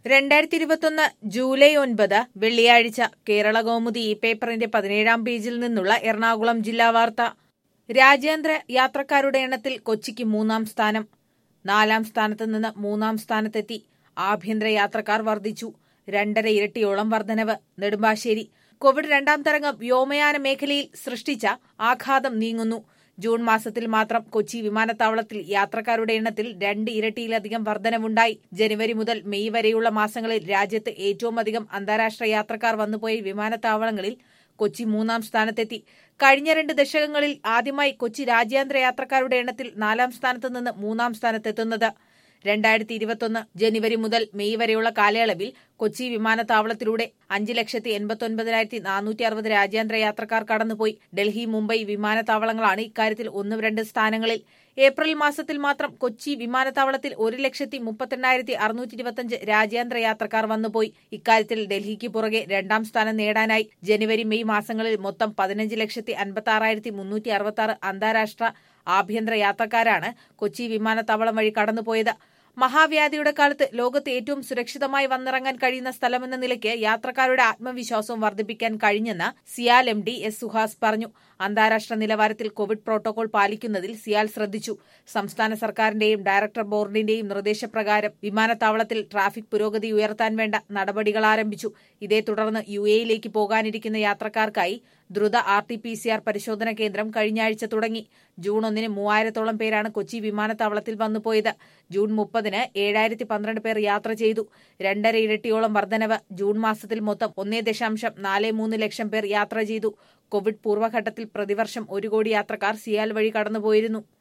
രണ്ടായിരത്തി ഇരുപത്തൊന്ന് ജൂലൈ ഒൻപത് വെള്ളിയാഴ്ച കേരള കൗമുദി ഈ പേപ്പറിന്റെ പതിനേഴാം പേജിൽ നിന്നുള്ള എറണാകുളം ജില്ലാ വാർത്ത രാജ്യാന്തര യാത്രക്കാരുടെ എണ്ണത്തിൽ കൊച്ചിക്ക് മൂന്നാം സ്ഥാനം നാലാം സ്ഥാനത്ത് നിന്ന് മൂന്നാം സ്ഥാനത്തെത്തി ആഭ്യന്തര യാത്രക്കാർ വർദ്ധിച്ചു രണ്ടര ഇരട്ടിയോളം വർധനവ് നെടുമ്പാശ്ശേരി കോവിഡ് രണ്ടാം തരംഗം വ്യോമയാന മേഖലയിൽ സൃഷ്ടിച്ച ആഘാതം നീങ്ങുന്നു ജൂൺ മാസത്തിൽ മാത്രം കൊച്ചി വിമാനത്താവളത്തിൽ യാത്രക്കാരുടെ എണ്ണത്തിൽ രണ്ട് ഇരട്ടിയിലധികം വർധനവുണ്ടായി ജനുവരി മുതൽ മെയ് വരെയുള്ള മാസങ്ങളിൽ രാജ്യത്ത് ഏറ്റവും അധികം അന്താരാഷ്ട്ര യാത്രക്കാർ വന്നുപോയ വിമാനത്താവളങ്ങളിൽ കൊച്ചി മൂന്നാം സ്ഥാനത്തെത്തി കഴിഞ്ഞ രണ്ട് ദശകങ്ങളിൽ ആദ്യമായി കൊച്ചി രാജ്യാന്തര യാത്രക്കാരുടെ എണ്ണത്തിൽ നാലാം സ്ഥാനത്ത് നിന്ന് മൂന്നാം സ്ഥാനത്തെത്തുന്നത് രണ്ടായിരത്തി ഇരുപത്തൊന്ന് ജനുവരി മുതൽ മെയ് വരെയുള്ള കാലയളവിൽ കൊച്ചി വിമാനത്താവളത്തിലൂടെ അഞ്ച് ലക്ഷത്തി എൺപത്തൊൻപതിനായിരത്തി നാനൂറ്റി അറുപത് രാജ്യാന്തര യാത്രക്കാർ കടന്നുപോയി ഡൽഹി മുംബൈ വിമാനത്താവളങ്ങളാണ് ഇക്കാര്യത്തിൽ ഒന്ന് രണ്ട് സ്ഥാനങ്ങളിൽ ഏപ്രിൽ മാസത്തിൽ മാത്രം കൊച്ചി വിമാനത്താവളത്തിൽ ഒരു ലക്ഷത്തി മുപ്പത്തിരണ്ടായിരത്തി അറുന്നൂറ്റി ഇരുപത്തിയഞ്ച് രാജ്യാന്തര യാത്രക്കാർ വന്നുപോയി ഇക്കാര്യത്തിൽ ഡൽഹിക്ക് പുറകെ രണ്ടാം സ്ഥാനം നേടാനായി ജനുവരി മെയ് മാസങ്ങളിൽ മൊത്തം പതിനഞ്ച് ലക്ഷത്തി അൻപത്തി ആറായിരത്തി മുന്നൂറ്റി അറുപത്തി ആറ് അന്താരാഷ്ട്ര ആഭ്യന്തര യാത്രക്കാരാണ് കൊച്ചി വിമാനത്താവളം വഴി കടന്നുപോയത് മഹാവ്യാധിയുടെ കാലത്ത് ലോകത്ത് ഏറ്റവും സുരക്ഷിതമായി വന്നിറങ്ങാൻ കഴിയുന്ന സ്ഥലമെന്ന നിലയ്ക്ക് യാത്രക്കാരുടെ ആത്മവിശ്വാസവും വർദ്ധിപ്പിക്കാൻ കഴിഞ്ഞെന്ന് CIAL M D S Suhas പറഞ്ഞു അന്താരാഷ്ട്ര നിലവാരത്തിൽ കോവിഡ് പ്രോട്ടോകോൾ പാലിക്കുന്നതിൽ സിയാൽ ശ്രദ്ധിച്ചു സംസ്ഥാന സർക്കാരിന്റെയും ഡയറക്ടർ ബോർഡിന്റെയും നിർദ്ദേശപ്രകാരം വിമാനത്താവളത്തിൽ ട്രാഫിക് പുരോഗതി ഉയർത്താൻ വേണ്ട നടപടികൾ ആരംഭിച്ചു ഇതേ തുടർന്ന് യു എയിലേക്ക് പോകാനിരിക്കുന്ന യാത്രക്കാർക്കായി ദ്രുത R T P C R പരിശോധന കേന്ദ്രം കഴിഞ്ഞ ആഴ്ച തുടങ്ങി ജൂൺ ഒന്നിന് മൂവായിരത്തോളം പേരാണ് കൊച്ചി വിമാനത്താവളത്തിൽ വന്നുപോയത് ജൂൺ മുപ്പതിന് ഏഴായിരത്തി പന്ത്രണ്ട് പേർ യാത്ര ചെയ്തു രണ്ടര ഇരട്ടിയോളം വർധനവ് ജൂൺ മാസത്തിൽ മൊത്തം ഒന്നേ ദശാംശം നാല് മൂന്ന് ലക്ഷം പേർ യാത്ര ചെയ്തു കോവിഡ് പൂർവ്വഘട്ടത്തിൽ പ്രതിവർഷം ഒരു കോടി യാത്രക്കാർ സിയാൽ വഴി കടന്നുപോയിരുന്നു